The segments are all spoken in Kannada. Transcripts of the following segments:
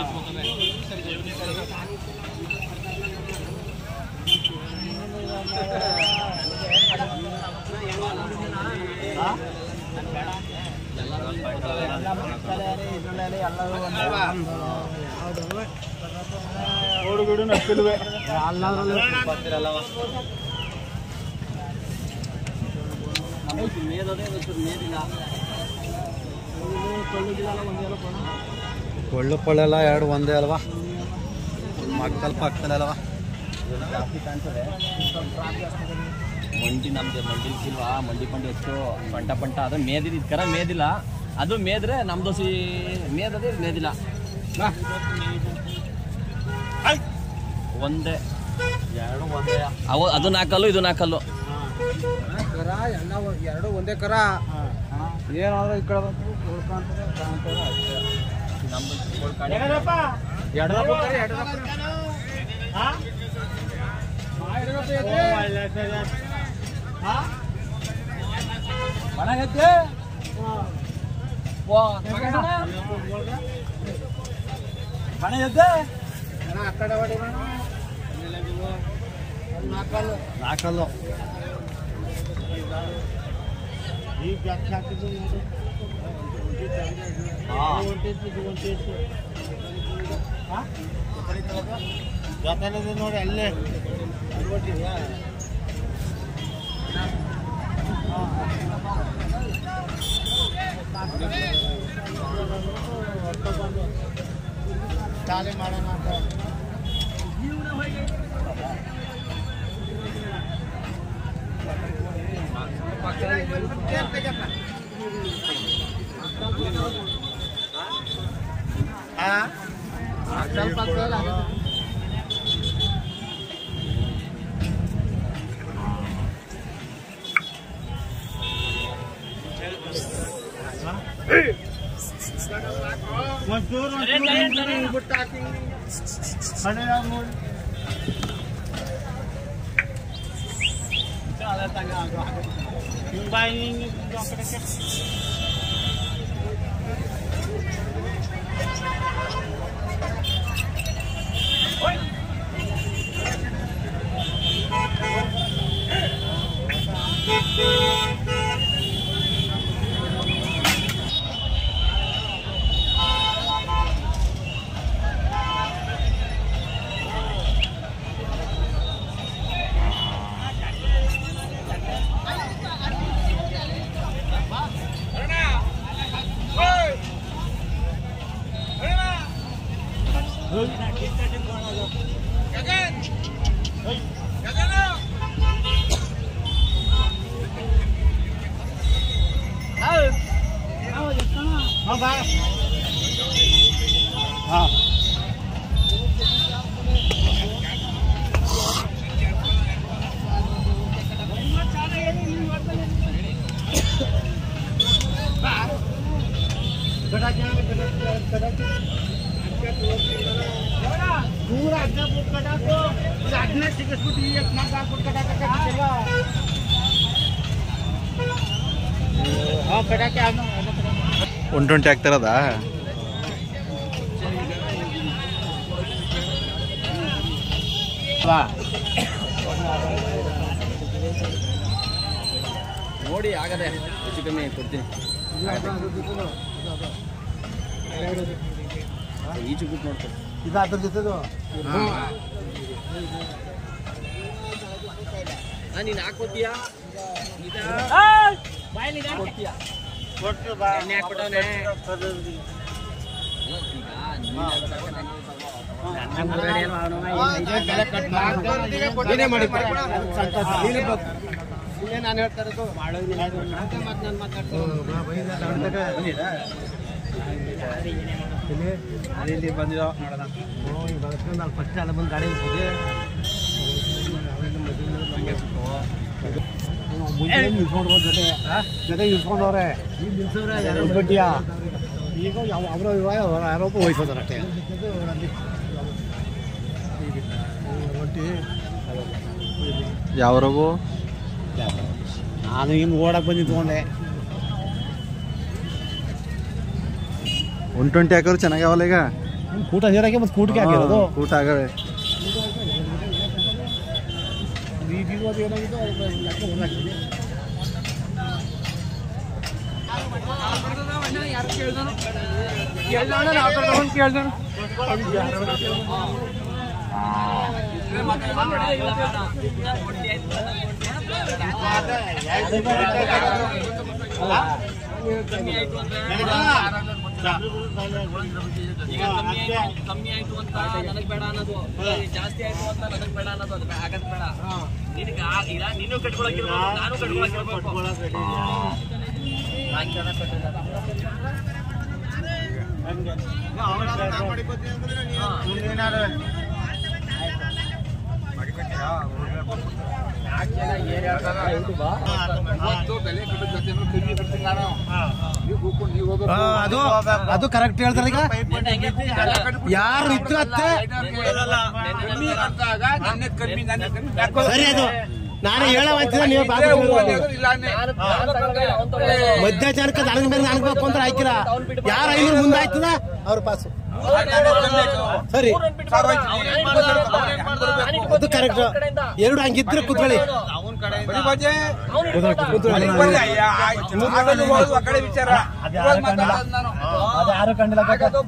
ಗೋಡುಗಿಡು ನಕ್ಕಿಲ್ವೆ ಒಳ್ಳೆ ಪಳ್ಳೆಲ್ಲ ಎರಡು ಒಂದೇ ಅಲ್ವಾ ಮಕ್ಕಲ್ ಪಕ್ಕದಲ್ಲಿ ಅಲ್ವಾ ಮಂಡಿ ನಮ್ದು ಮಂಡಿ ಇಲ್ವಾ ಮಂಡಿ ಪಂಡಿ ಹೆಚ್ಚು ಪಂಟ ಪಂಟ ಅದು ಮೇದಿದ್ ಕರ ಮೇದಿಲ್ಲ ಅದು ಮೇದ್ರೆ ನಮ್ ದೋಸಿ ಮೇದದೆ ಮೇದಿಲ್ಲ ಒಂದೇ ಎರಡು ಒಂದೇ ಅವು ಅದು ನಾಲ್ಕಲ್ಲು ಇದು ನಾಲ್ಕಲ್ಲು ಕರ ಎಲ್ಲ ಎರಡು ಒಂದೇ ಕರ ಏನಾದ್ರು ಈ ಕಡೆ ಬಂತು ಉಳ್ಕೊಂತಾರೆ ಕಾಣ್ತಾರೆ ಅಷ್ಟೇ ನಮ್ದು ಕೋಳ್ ಕಾಣಿ. ಎರಡು ಎರಡು ಮನೆಗೈತೆ? ವಾ, ತಗೊಂಡಣ? ಮನೆ ಎದ್ದೆ? ಆ ಕಡೆ ಹೊಡಿ ನಾಲ್ಕಲ್ಲು ಈಗ ಜಾಸ್ತಿ ಹಾಕಿದ್ದು ನೋಡು ಹಾ ಹೊಂಟಿತ್ತು ಇದು ಹೊಂಟಿತ್ತು ಜೊತೆಲಿದೆ ನೋಡಿ ಅಲ್ಲೇ ಚಾಲೆ ಮಾಡೋಣ ಅಂತ ಸ್ವಲ್ಪ ಒಂಚೂರು ಒಂಚೂರು ಬಿಟ್ಟು ಹಾಕಿ ಹಣೆ ನೋಡಿ ಹಿಂಗ್ ಬಾಯಿ ಹಿಂಗ್ ಹಿಂಗ್ ಆ ಕಡೆಗೆ. ಹಾ, ಬಾ. ಹಾ. ಗಡಾಕೆ, ಗಡಾಕೆ, ಗಡಾಕೆ. ದೂರ ಅದ್ನ ಬಿಟ್ಟು ಕಡಾಕು. ಇದು ಅದ್ನ ಸಿಗಿಸ್ಬಿಟ್ಟು ಈ ಯತ್ನಾಗ್ ಹಾಕ್ಬಿಟ್ಟು ಕಡಾಕಕ್ಕಾಗತ್ತಿಲ್ವಾ? ಹಾ, ಕಡಾಕೆ ಅದ್ನ- ಅದ್ನ ಕಡಾಕೆ. ಒನ್ ಟ್ವೆಂಟಿ ಆಗ್ತಿರೋದಾ ನೋಡಿ ಆಗದೆ ಹೆಚ್ಚು ಕಮ್ಮಿ ಕೊಡ್ತೀನಿ ಈಚೆ ಕೂತ್ ನೋಡ್ತೀನಿ ಇದು ಅದ್ರ ಜೊತೆದು ನೀನು ಹಾಕೋತೀಯಾ ಕೊಡ್ತೀಯಾ ಕೊಟ್ರು ಬಾ. ಎಣ್ಣೆ ಹಾಕ್ಬಿಟ್ಟವ್ನೆ. ನೀನೇ ಮಾಡಿ ಇಲ್ಲೇ ನಾನು ಹೇಳ್ತಾ ಇರೋದು ಇಲ್ಲಿ ಬಂದಿರೋ ನೋಡೋಣ ನಾನು ಫಸ್ಟ್ ಅಲ್ಲ ಬಂದು ಗಾಡಿ ಹೋಗಿ ನಿಲ್ಸ್ಕೊಂಡ್ರು ಜೊತೆ ಜೊತೆ ನಿಲ್ಸ್ಕೊಂಡವ್ರೆ ಬಡ್ಡಿಯ ಈಗ ಯಾವ ಅವರ ಆರೋಪ ವಹಿಸೋದಾರ ಅಷ್ಟೇ ಒಟ್ಟಿ ಯಾವ್ರವು ನಾನು ಇನ್ನು ಓಡಕ್ಕೆ ಬಂದು ನಿಂತ್ಕೊಂಡೆ ಒನ್ ಟ್ವೆಂಟಿ ಹಾಕೋರು ಚೆನ್ನಾಗ್ಯಾವಲ್ಲ ಈಗ ಕೂಟ ಸೇರಾಗೆ ಮತ್ತೆ ಕೂಟಕ್ಕೆ ಹಾಕಿರೋದು ಕೂಟ ಆಗವೆ ಇದು ಅದು ಏನಾಗಿದೆ ಅದು ಲೆಕ್ಕ ಹೊರ್ಗಾಕಿದೆ. ಈಗ ಕಮ್ಮಿ ಆಯ್ತು ಕಮ್ಮಿ ಆಯ್ತು ಅಂತ ನನಗ್ ಬೇಡ ಅನ್ನೋದು ಜಾಸ್ತಿ ಆಯ್ತು ಅಂತ ನನಗ್ ಬೇಡ ಅನ್ನೋದು ಅದು ಆಗದ್ ಬೇಡ ನಿನಗೆ ಆ- ಈಗ ನೀನು ಕಟ್ಕೊಳಕಿರ್ಬೇಕು ನಾನು ಕಟ್ಕೊಳಕಿರ್ಬೇಕು ನಾಲ್ಕು ಜನ ಕಟ್ಟಿದ್ದಾರೆ. ಅದು ಅದು ಕರೆಕ್ಟ್ ಹೇಳ್ತಾರೆ ಈಗ ಯಾರು ಇತ್ತು ಅತ್ತೆ ಸರಿ ಅದು ನಾನು ಹೇಳವಂತಿದ್ದೆ ನೀವು ಬಾಬು ನಾನು- ನಾನು ತಗೊಂಡೆ, ಅವ್ನ್ ತಗೊಂಡೆ. ಮಧ್ಯ ಜನಕ್ಕೆ ನನಗೆ ಮೇಲೆ ನನಗೆ ಬೇಕು ಅಂದ್ರೆ ಹಾಕಿರ ಯಾರು ಐನೂರು ಮುಂದೆ ಆಯ್ತದ ಅವ್ರ ಪಾಸು ಸರಿ ಅದು ಕರೆಕ್ಟ್ ಎರಡು ಹಂಗಿದ್ರೆ ಕೂತ್ಕೊಳ್ಳಿ ಅದು ಯಾರು ಕಂಡಿಲ್ಲ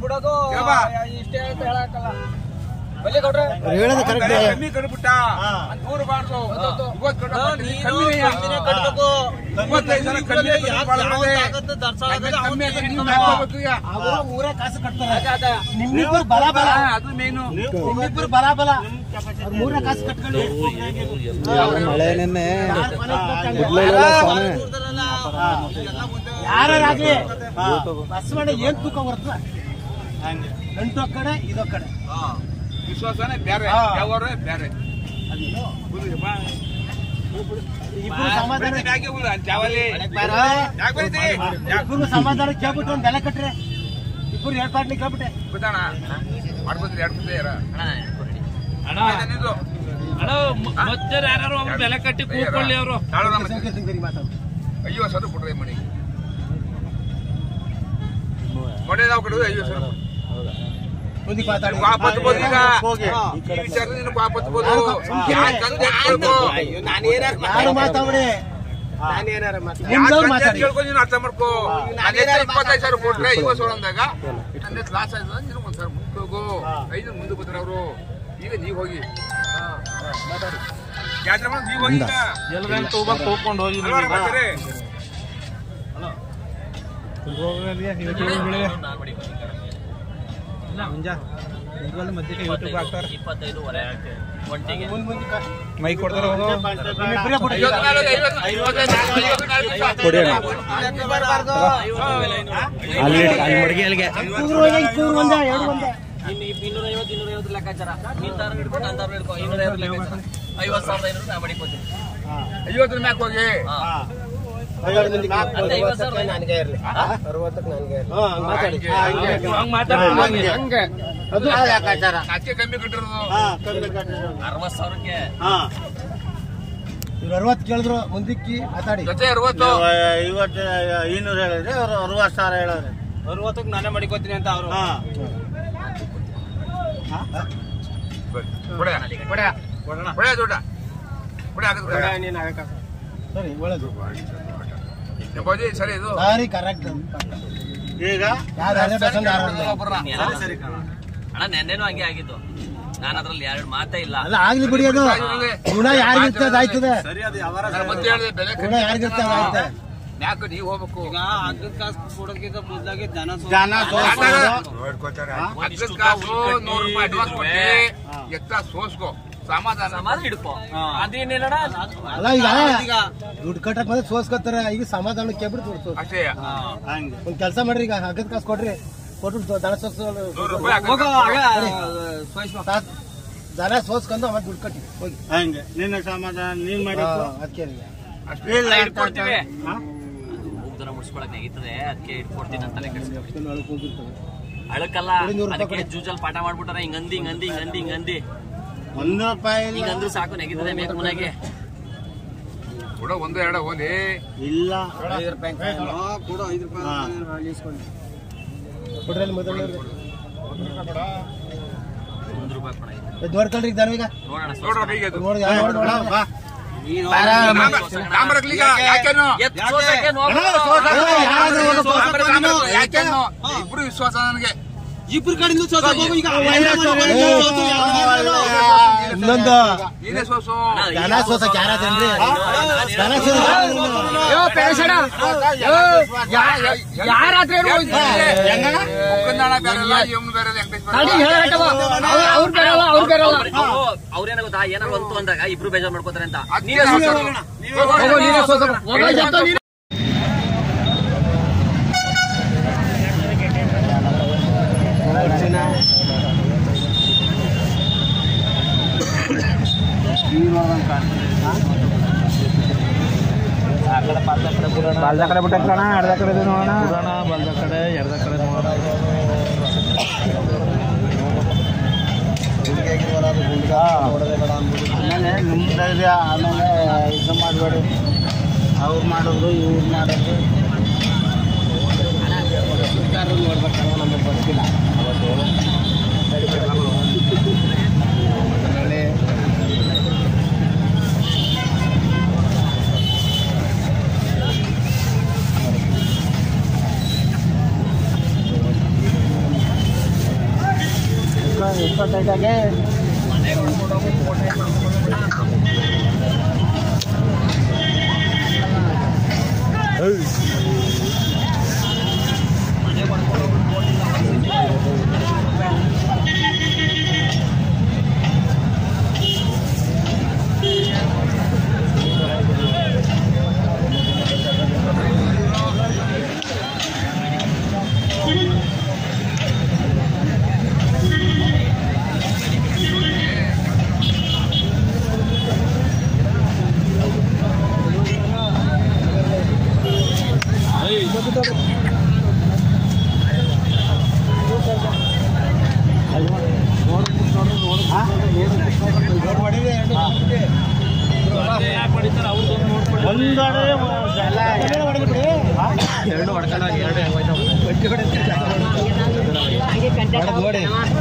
ಅವ್ರು ಹೇಳೋದು ಕರೆಕ್ಟ್ ಅವರು ಮೂರೇ ಕಾಸು ಕಟ್ತಾರೆ ನಿಮ್ಮಿಬ್ಬರು ಬಲ ಬಲ ನಿಮ್ಮಿಬ್ಬರು ಬಲ ಬಲ ಅವ್ರು ಮೂರೇ ಕಾಸು ಕಟ್ಕೊಳ್ಳಿ ಮಳೆ ನೆನ್ನೆ ಯಾರಾಗ್ಲಿ ಬಸವಣ್ಣ ಏನ್ ತೂಕ ಬರ್ತದ ಗಂಟು ಆ ಕಡೆ ಇದೋ ಕಡೆ ವಿಶ್ವಾಸನೇ ಬೇರೆ ಯಾವಾರ ಬೇರೆ ಇಬ್ರು ಸಮಾಧಾನ ಯಾಕೆ ಇಬ್ರು ಸಮಾಧಾನ ಕೇಳ್ಬಿಟ್ಟು ಒಂದ್ ಬೆಲೆ ಕಟ್ರೆ ಇಬ್ರು ಎರಡ್ ಪಾಟ್ಲಿ ಕೇಳ್ಬಿಟ್ಟೆ ಗೊತ್ತಾಣ ಮಾಡ್ಬೋದ್ರಿ ಎರಡು ಮುಂದೆ ಯಾರ ಬೆಲೆ ಕಟ್ಟಿ ಕೂತ್ಕೊಳ್ಳಿ ಅವರು ಮಾತಾಡು ಐವತ್ತು ಸಾವಿರ ಕೊಡ್ರಿ ಮನೆಗೆ ಮನೆ ನಾವು ಕಡೆ ಐವತ್ತು ಸಾವಿರ ಮುಂದಕ್ಕೆ ಮಾತಾಡಿ ವಾಪಸ್ ಹತ್ಬೋದು ಈಗ ಈ ವಿಚಾರದಲ್ಲಿ ನೀನು ವಾಪಸ್ ಹತ್ಬೋದು ಯಾಕೆ ಅಂತ ಹೇಳ್ಬೇಕು ಯಾರು ಮಾತಾಡಿ ನಿಮ್ದವ್ರು ಮಾತಾಡಿ ಕೇಳ್ಕೊಂಡು ನೀನು ಅರ್ಥ ಮಾಡ್ಕೋ ನನ್ನ ಹತ್ರ ಇಪ್ಪತ್ತೈದು ಸಾವಿರ ಕೊಟ್ರೆ ಐವತ್ತು ಸಾವಿರ ಅಂದಾಗ ನನ್ನ ಹತ್ರ ಲಾಸ್ ಆಯ್ತದ ನೀನು ಒಂದ್ ಸಾವಿರ ಮುಂದೆ ಹೋಗು ಐದು ಮುಂದೆ ಬರ್ತಾರೆ ಅವರು ಈಗ ನೀವು ಹೋಗಿ ಮಾತಾಡಿ ಯಾತ್ರೆ ಮಾಡಿ ನೀವು ಹೋಗಿ ಈಗ ಅಲ್ವಾ ಬರ್ತಾರೆ? ಇಪ್ಪತ್ತೈದುವರೆ ಒಂಟಿಗೆ ಮೈಕ್ ಕೊಡ್ತಾರ ನಿಮ್ಮಿಬ್ರೇ ಬಿಡಿ. ಐವತ್ತು ನಾಲ್ಕು, ಐವತ್ತು, ಐವತ್ತೈದು ನಾಲ್ಕು, ಐವತ್ತು ನಾಲ್ಕು ಕೊಡಿ ಅಣ್ಣ. ಅಲ್ಲಿ ಅಲ್ಲಿ ಮಡಗಿ ಅಲ್ಲಿಗೆ ಇಬ್ರು ಒಂದೇ, ಇಬ್ರು ಒಂದೇ, ಎರಡು ಒಂದೇ. ಇನ್ನು ಇನ್ನೂರ ಐವತ್ತು ಇನ್ನೂರ ಐವತ್ತು ಲೆಕ್ಕಾಚಾರ ನೀನ್ ತಾರ ಹಿಡ್ಕೊ ನಾನು ತಾರ ಹಿಡ್ಕೊ ಇನ್ನೂರ ಐವತ್ತು ಲೆಕ್ಕಾಚಾರ ಐವತ್ತು ಸಾವಿರದ ಐನೂರು ನಾ ಮಡಿಕೋತೀನಿ ಐವತ್ತರ ಮ್ಯಾಕ್ ಹೋಗಿ ಅಂತ ಐವತ್ತು ಸಾವಿರದ ಐನೂರು. ಹಾ, ಹಂಗ್ ಮಾತಾಡಿ. ಅದು ಅದಕ್ಕೆ ಕಮ್ಮಿ ಕಟ್ಟಿರೋದು ಅರವತ್ತು ಸಾವಿರಕ್ಕೆ ಇವ್ರು ಅರವತ್ತು ಕೇಳಿದ್ರು ಮುಂದಕ್ಕೆ ಮಾತಾಡಿ ಜೊತೆ ಅರವತ್ತು ಐವತ್ತು ಐನೂರು ಹೇಳಿದ್ರೆ ಅವ್ರು ಅರವತ್ತು ಸಾವಿರ ಹೇಳೋರು ಅರವತ್ತಕ್ಕೆ ನಾನೇ ಮಡಿಕೋತೀನಿ ಅಂತ ಅವರು ಕೊಡ ಕೊಡ ಕೊಡ ದೊಡ್ಡ ಕೊಡ ಹಾಕಿದ್ ಕೊಡ ಸರಿ ಒಳ್ಳೇದು ಬೋಜಿ ಸರಿ ಇದು ಸರಿ ಕರೆಕ್ಟ್ ಈಗ ಯಾರು ಅದೇ ಪಸಂದ್ ಯಾರು ಅಲ್ಲ. ಅಣ್ಣ ನೆನ್ನೆನೂ ಹಂಗೆ ಆಗಿದ್ದು ನಾನು ಅದ್ರಲ್ಲಿ ಎರಡು ಮಾತೇ ಇಲ್ಲ ಅಲ್ಲ ಆಗ್ಲಿ ಬಿಡಿ ಅದು ಗುಣ ಯಾರಿಗಿರ್ತದೆ ಅದು ಆಯ್ತದೆ ನಾನು ಮತ್ತೆ ಹೇಳಿದೆ ಬೆಲೆ ಗುಣ ಯಾರಿಗಿರ್ತದೆ ಅದು ಆಯ್ತದೆ ಯಾಕೆ ನೀವು ಹೋಗ್ಬೇಕು ಹಗ್ಗದ ಕಾಸು ಕೊಡೋದಕ್ಕಿಂತ ಬದಲಾಗಿ ಜನ ಜನ ಸೋಲ್ಸೋದು. ಹಗ್ಗದ ಕಾಸು ನೂರು ರೂಪಾಯಿ ಅಡ್ವಾನ್ಸ್ ಕೊಟ್ಟಿ ಎತ್ತ ಸೋಸ್ಕೋ ಸಮಾಧಾನ ಸಮಾನ ಹಿಡ್ಕೊ ಅದೇನೇನಣ್ಣ ಅಲ್ಲ ಈಗ ದುಡ್ಡು ಕಟ್ಟಕ್ ಬಂದ್ರೆ ಸೋಸ್ಕೊತಾರೆ ಈಗ ಸಮಾಧಾನ ಕೇಳ್ಬಿಟ್ಟು ದುಡ್ಡು ಸೋಸ್ ಅಷ್ಟೇ ಹಂಗೆ ಒಂದ್ ಕೆಲಸ ಮಾಡ್ರಿ ಈಗ ಹಗ್ಗದ ಕಾಸು ಕೊಡ್ರಿ ಕೊಟ್ಟು ದನ ಸೋಸ್ ನೂರು ರೂಪಾಯಿ ಹಗ್ಗದ ಕಾಸು. ದನ ಸೋಸ್ಕೊಂಡು ಆಮೇಲೆ ದುಡ್ಡು ಕಟ್ಟಿ ಹೋಗಿ ಹಂಗೆ ನಿನ್ನ ಸಮಾಧಾನ ನೀನ್ ಮಾಡಿ ಅದಕ್ಕೆ ಅಷ್ಟೇ ಇಲ್ಲ ಅಂತ ಇಟ್ಕೊಡ್ತೀವಿ. ಹಾ? ಉಗ್ದರ ಮುಡ್ಸ್ಕೊಳಕ್ ನೆಗೀತದೆ ಅದಕ್ಕೆ ಇಟ್ಕೊಡ್ತೀನಿ ಅಂತ ತಲೆ ಕೆಡ್ಸ್ಕೊಬೇಡಿ. ಹೋಗಿರ್ತದೆ ಅಳಕಲ್ಲ ಕೊಡಿ, ನೂರು ರೂಪಾಯಿ ಅದಕ್ಕೆ ಕೊಡಿ. ಜೂಜಲ್ ಪಾಠ ಮಾಡ್ಬಿಟ್ಟಾರ ಹಿಂಗಂದಿ ಹಿಂಗಂದಿ ಹಿಂಗಂದಿ ಹಿಂಗಂದಿ ಒಂದು ರೂಪಾಯಿ ಇಲ್ಲ ಹಿಂಗಂದ್ರು ಸಾಕು ನೆಗೀತದೆ ಮೇಕ್ ಮುನಾಗೆ ಕೂಡ ಒಂದು ಎರಡು ಹೋಲಿ ಇಲ್ಲ ಕೊಡು ಐದು ರೂಪಾಯಿ ಹಾ. ಕೊಡ್ರಿ ಅಲ್ಲಿ ಮೊದಲು ಒಂದು ರೂಪಾಯಿ ಕೊಡ ಇದು. ನೋಡ್ಕೊಳ್ರಿ ಈಗ ಈಗ ನೋಡೋಣ ನೋಡ್ರಪ್ಪ ಈಗ ಅದು. ನೋಡಿ ನೋಡಿ ನೋಡಿ ತಾಮ್ರಕ್ಲೀಗ ಯಾಕೇನು ಎತ್ತು ಸೋಸಕ್ಕೆ ನೋಡು. ಯಾರಾದ್ರೂ ಒಂದು ತಾಮ್ರ- ತಾಮ್ರ- ಯಾಕೇನು ಇಬ್ರು ವಿಶ್ವಾಸ ನನಗೆ ಇಬ್ರು ಕಡೆಯಿಂದ ಸೋತ ಈಗ ಇನ್ನೊಂದು ನೀನೇ ಸೋಸು ದನ ಸೋಸಕ್ ಯಾರಾದ್ರೇನ್ರಿ ದನ ಮುಖಂದಣ ಬೇರೆಲ್ಲ ಇವನು ಬೇರೆ ವೆಂಕಟೇಶ್ ಬೇರೆ ಅವ್ರು ಅವ್ರೇನ ಗೊತ್ತಾ ಏನಾರು ಅಂತು ಅಂದಾಗ ಇಬ್ರು ಬೇಜಾರ್ ಮಾಡ್ಕೋತಾರೆ ಅಂತ ಅದ್ ನೀನೇ ಸೋಸು. ಬಾಲ್ದ ಕಡೆ ಬಿಟ್ಟಣ ಅರ್ಧ ಕಡೆ ನೋಡೋಣ ನೋಡೋಣ ಬಾಲ್ದ ಕಡೆ ಎರ್ದ ಕಡೆ ನೋಡೋಣ ಆಮೇಲೆ ನಿಮ್ದು ಆಮೇಲೆ ಇದು ಮಾಡಬೇಡಿ ಅವ್ರು ಮಾಡೋದು ಇವ್ರು ಮಾಡೋದು ನೋಡ್ಬೇಕಲ್ಲ ನಮಗೆ ಗೊತ್ತಿಲ್ಲ ಅವತ್ತು ಆಮೇಲೆ ಎಷ್ಟು ಟೈಟಾಗೆ ಒಂದಡೆ ಎರಡು ಹೊಡ್ಕೊಂಡು ಎರಡು ನೋಡಿ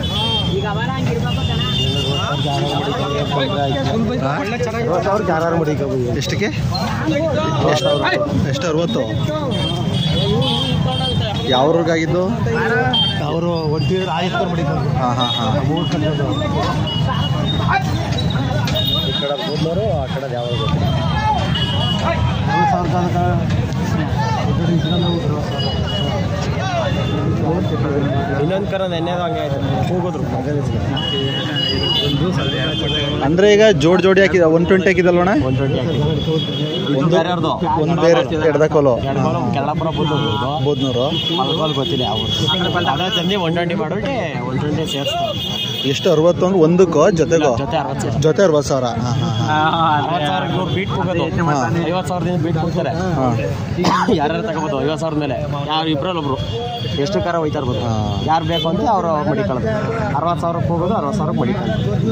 ಎಷ್ಟಕ್ಕೆ ಎಷ್ಟು ಅರವತ್ತು ಯಾವ ಊರಿಗಾಗಿದ್ದು ಅವರು ಹೊಂಟಿದ್ರೆ ಆಯ್ತು ಮಡಿಕೊಂಡು ಹಾಂ ಹಾಂ ಹಾಂ ಮೂರು ಕಟ್ಟೋದು ಈ ಕಡೆ ಕೂದಲವರು ಆ ಕಡೆ ಯಾವ ಗೊತ್ತಿಲ್ಲ ಮೂರು ಸಾವಿರ ತನಕ ಇದರ ಇದ್ರಲ್ಲಿ ಇನ್ನೊಂದು ಕರ ನೆನ್ನೆದು ಹಂಗೆ ಆಯ್ತು ಹೋಗೋದ್ರು ಅಂದ್ರೆ ಈಗ ಜೋಡ್ ಜೋಡಿ ಹಾಕಿದ ಒನ್ ಟ್ವೆಂಟಿ ಹಾಕಿದಲ್ವಣ ಒನ್ ಟ್ವೆಂಟಿ ಒಂದು ಒಂದು ಬೇರೆ ಎಡ್ದಕೋಲು ಕೆಳಪುರ ಬಂದದ್ದು ಬೋದ್ನೂರು ಅಲ್ಗೋಲ್ ಗೊತ್ತಿಲ್ಲ ಯಾವ ಅದ ತಂದು ಒನ್ ಟ್ವೆಂಟಿ ಮಾಡ್ಬಿಟ್ಟು ಒನ್ ಟ್ವೆಂಟಿ ಸೇರಿಸ್ತಾರೆ ಎಷ್ಟು ಅರವತ್ತು ಅಂದ್ರೆ ಒಂದಕ್ಕೋ ಜೊತೆಗೋ ಜೊತೆ ಅರವತ್ತು ಸಾವಿರ ಜೊತೆ ಅರವತ್ತು ಸಾವಿರ ಹಾಂ ಹಾಂ ಅರವತ್ತು ಸಾವಿರ ಇವ್ರು ಬೀಟ್ ಹೋಗೋದು ಐವತ್ತು ಸಾವಿರದಿಂದ ಬೀಟ್ ಕೊಡ್ತಾರೆ ಹಾಂ ಯಾರ್ಯಾರು ತಗೋಬೋದು ಐವತ್ತು ಸಾವಿರದ ಮೇಲೆ ಯಾರು ಇಬ್ಬರಲ್ಲಿ ಒಬ್ರು ಎಷ್ಟು ಕಾರ ಹೋಯ್ತಾ ಇರ್ಬೋದು ಹಾ. ಯಾರು ಬೇಕು ಅಂದ್ರೆ ಅವರು ಮಡಿಕೊಳ್ಳೋದು ಅರವತ್ತು ಸಾವಿರಕ್ಕೆ ಹೋಗೋದು ಅರವತ್ತು ಸಾವಿರಕ್ಕೆ ಮಡಿಕೊಳ್ಳೋದು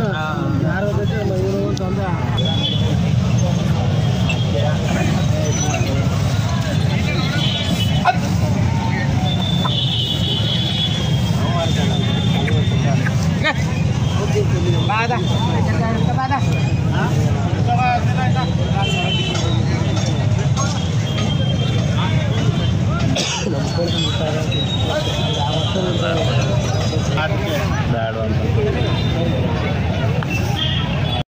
ಬೇಡ ಅಂತ